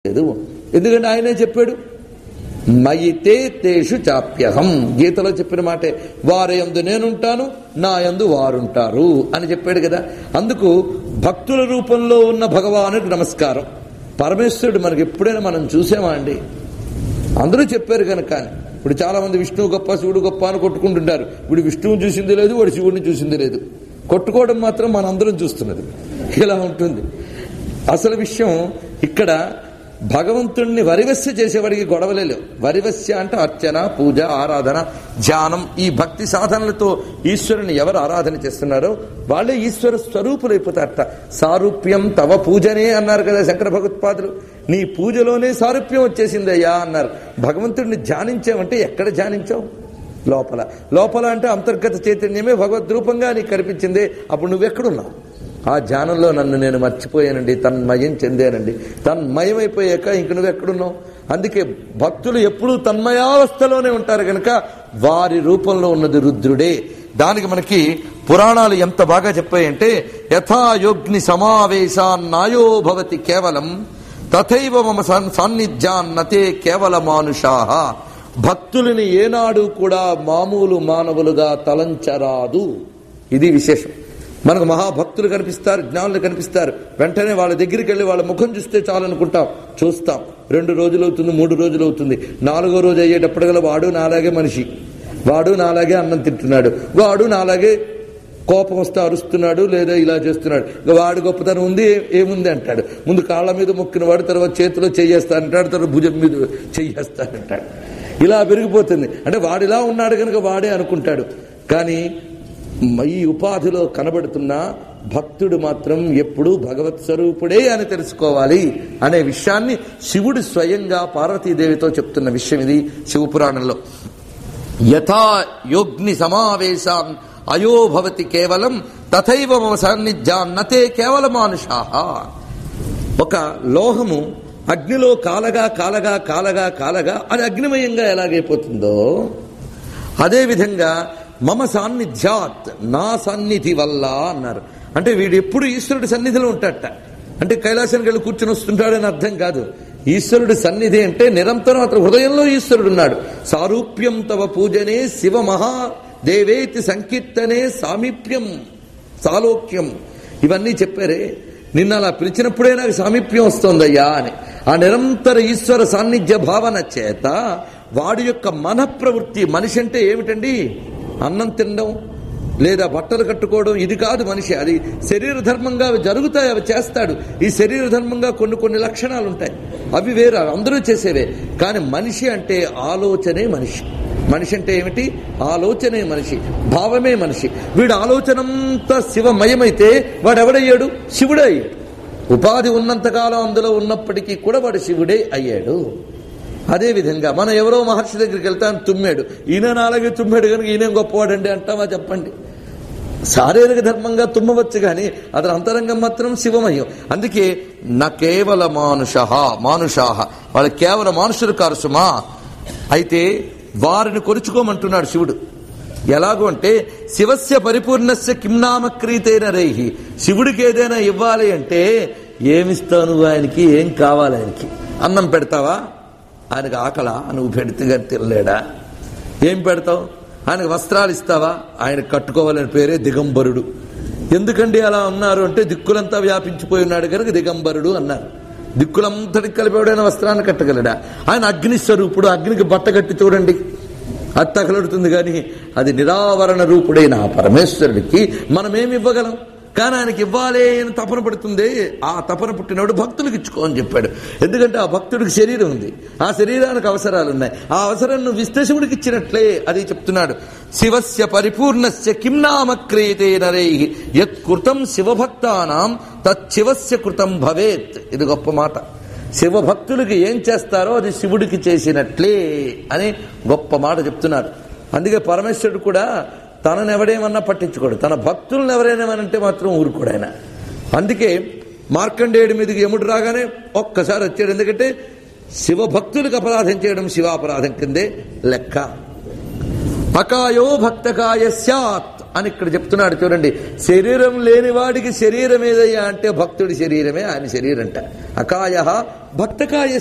లేదు ఎందుకంటే ఆయనే చెప్పాడు మయితే తేషు చాప్యహం గీతలో చెప్పిన మాటే వారి యందు నేనుంటాను నా యందు వారుంటారు అని చెప్పాడు కదా అందుకు భక్తుల రూపంలో ఉన్న భగవానుడికి నమస్కారం పరమేశ్వరుడు మనకి ఎప్పుడైనా మనం చూసామా అండి అందరూ చెప్పారు కనుక ఇప్పుడు చాలా మంది విష్ణువు గొప్ప శివుడు గొప్ప అని కొట్టుకుంటుంటారు ఇప్పుడు విష్ణువు చూసింది లేదు వాడు శివుడిని చూసింది లేదు కొట్టుకోవడం మాత్రం మనందరం చూస్తున్నది ఇలా ఉంటుంది అసలు విషయం ఇక్కడ భగవంతుణ్ణి వరివస్య చేసేవాడికి గొడవలే లేవు వరివస్య అంటే అర్చన పూజ ఆరాధన ధ్యానం ఈ భక్తి సాధనలతో ఈశ్వరుని ఎవరు ఆరాధన చేస్తున్నారో వాళ్ళే ఈశ్వర స్వరూపులైపోతారట సారూప్యం తవ పూజనే అన్నారు కదా శంకర భగవత్పాదులు నీ పూజలోనే సారూప్యం వచ్చేసిందయ్యా అన్నారు భగవంతుడిని ధ్యానించావంటే ఎక్కడ ధ్యానించావు లోపల లోపల అంటే అంతర్గత చైతన్యమే భగవద్రూపంగా నీకు కనిపించింది అప్పుడు నువ్వెక్కడున్నావు ఆ ధ్యానంలో నన్ను నేను మర్చిపోయానండి తన్మయం చెందానండి తన్మయమైపోయాక ఇంక నువ్వు ఎక్కడున్నావు అందుకే భక్తులు ఎప్పుడూ తన్మయావస్థలోనే ఉంటారు కనుక వారి రూపంలో ఉన్నది రుద్రుడే దానికి మనకి పురాణాలు ఎంత బాగా చెప్పాయంటే యథాయోగ్ని సమావేశాన్నాయో భవతి కేవలం తథైవ మమ సాన్నిధ్యాన్నతే కేవల మానుషాహ భక్తులని ఏనాడు కూడా మామూలు మానవులుగా తలంచరాదు ఇది విశేషం మనకు మహాభక్తులు కనిపిస్తారు జ్ఞానులు కనిపిస్తారు వెంటనే వాళ్ళ దగ్గరికి వెళ్ళి వాళ్ళ ముఖం చూస్తే చాలనుకుంటాం చూస్తాం రెండు రోజులు అవుతుంది మూడు రోజులు అవుతుంది నాలుగో రోజు అయ్యేటప్పటికల్లా వాడు నాలాగే మనిషి వాడు నాలాగే అన్నం తింటున్నాడు వాడు నాలాగే కోపం వస్తే అరుస్తున్నాడు లేదా ఇలా చేస్తున్నాడు ఇక వాడు గొప్పతనం ఉంది ఏముంది అంటాడు ముందు కాళ్ళ మీద మొక్కిన వాడు తర్వాత చేతిలో చెయ్యేస్తానంటాడు తర్వాత భుజం మీద చెయ్యేస్తానంటాడు ఇలా పెరిగిపోతుంది అంటే వాడిలా ఉన్నాడు కనుక వాడే అనుకుంటాడు కానీ ఈ ఉపాధిలో కనబడుతున్న భక్తుడు మాత్రం ఎప్పుడూ భగవత్ స్వరూపుడే అని తెలుసుకోవాలి అనే విషయాన్ని శివుడు స్వయంగా పార్వతీదేవితో చెప్తున్న విషయం ఇది శివపురాణంలో యథా యోగ్ని సమావేశాన్ అయో భవతి కేవలం తథైవ మమ సాన్నిధ్యాన్నతే కేవల మానుషాహ ఒక లోహము అగ్నిలో కాలగా కాలగా కాలగా కాలగా అది అగ్నిమయంగా ఎలాగైపోతుందో అదేవిధంగా మమ సాన్నిధ్యాత్ నా సన్నిధి వల్ల అన్నారు అంటే వీడు ఎప్పుడు ఈశ్వరుడి సన్నిధిలో ఉంటాడట అంటే కైలాసానికి వెళ్ళి కూర్చుని వస్తుంటాడని అర్థం కాదు ఈశ్వరుడి సన్నిధి అంటే నిరంతరం అతను హృదయంలో ఈశ్వరుడు ఉన్నాడు సారూప్యం తవ పూజనే శివ మహా దేవేతి సంకీర్తనే సామీప్యం సాలోక్యం ఇవన్నీ చెప్పారే నిన్న అలా పిలిచినప్పుడే నాకు సామీప్యం వస్తోందయ్యా అని ఆ నిరంతర ఈశ్వర సాన్నిధ్య భావన చేత వాడి యొక్క మన ప్రవృత్తి మనిషి అంటే ఏమిటండి అన్నం తినడం లేదా బట్టలు కట్టుకోవడం ఇది కాదు మనిషి అది శరీర ధర్మంగా అవి జరుగుతాయి అవి చేస్తాడు ఈ శరీర ధర్మంగా కొన్ని కొన్ని లక్షణాలు ఉంటాయి అవి వేరు అవి అందరూ చేసేవే కానీ మనిషి అంటే ఆలోచనే మనిషి మనిషి అంటే ఏమిటి ఆలోచనే మనిషి భావమే మనిషి వీడు ఆలోచనంతా శివమయమైతే వాడు ఎవడయ్యాడు శివుడే అయ్యాడు ఉపాధి ఉన్నంతకాలం అందులో ఉన్నప్పటికీ కూడా వాడు శివుడే అయ్యాడు అదేవిధంగా మనం ఎవరో మహర్షి దగ్గరికి వెళ్తాను తుమ్మాడు ఈయన నాలుగే తుమ్మాడు కనుక ఈయన గొప్పవాడండి అంటామా చెప్పండి శారీరక ధర్మంగా తుమ్మవచ్చు కానీ అతని అంతరంగం మాత్రం శివమయం అందుకే నా కేవల మానుష మానుషాహ వాళ్ళు కేవలం మానుషులు కారు సుమా అయితే వారిని కొరుచుకోమంటున్నాడు శివుడు ఎలాగో అంటే శివస్య పరిపూర్ణస్య కింనామక్రీతైన రైహి శివుడికి ఏదైనా ఇవ్వాలి అంటే ఏమిస్తావు నువ్వు ఆయనకి ఏం కావాలి ఆయనకి అన్నం పెడతావా ఆయనకు ఆకల నువ్వు పెడితే తినలేడా ఏం పెడతావు ఆయనకు వస్త్రాలు ఇస్తావా ఆయన కట్టుకోవాలని పేరే దిగంబరుడు ఎందుకండి అలా ఉన్నారు అంటే దిక్కులంతా వ్యాపించిపోయి ఉన్నాడు కనుక దిగంబరుడు అన్నారు దిక్కులంతటికి కలిపేవాడైన వస్త్రాన్ని కట్టగలడా ఆయన అగ్ని స్వరూపుడు అగ్నికి బట్ట కట్టి చూడండి అది తగలడుతుంది కానీ అది నిరావరణ రూపుడైన ఆ పరమేశ్వరుడికి మనమేమి ఇవ్వగలం కానీ ఆయనకి ఇవ్వాలి అని తపన పడుతుంది ఆ తపన పుట్టినవాడు భక్తులకు ఇచ్చుకో అని చెప్పాడు ఎందుకంటే ఆ భక్తుడికి శరీరం ఉంది ఆ శరీరానికి అవసరాలు ఉన్నాయి ఆ అవసరం నువ్వు విశ్లేషకుడికి ఇచ్చినట్లే అది చెప్తున్నాడు శివస్య పరిపూర్ణస్య కిం నామక్రియతే నరై యత్కృతం శివభక్తానాం తచ్చివస్య కృతం భవేత్ ఇది గొప్ప మాట శివభక్తులకి ఏం చేస్తారో అది శివుడికి చేసినట్లే అని గొప్ప మాట చెప్తున్నారు అందుకే పరమేశ్వరుడు కూడా తనను ఎవడేమన్నా పట్టించుకోడు తన భక్తులను ఎవరైనామనంటే మాత్రం ఊరుకోడు ఆయన అందుకే మార్కండేయుడి మీదకి యముడు రాగానే ఒక్కసారి వచ్చాడు ఎందుకంటే శివభక్తులకు అపరాధం చేయడం శివాపరాధం కిందే లెక్క అకాయో భక్తకాయ సత్ అని ఇక్కడ చెప్తున్నాడు చూడండి శరీరం లేని వాడికి శరీరం ఏదయ్యా అంటే భక్తుడి శరీరమే ఆయన శరీరంట అకాయ భక్తకాయ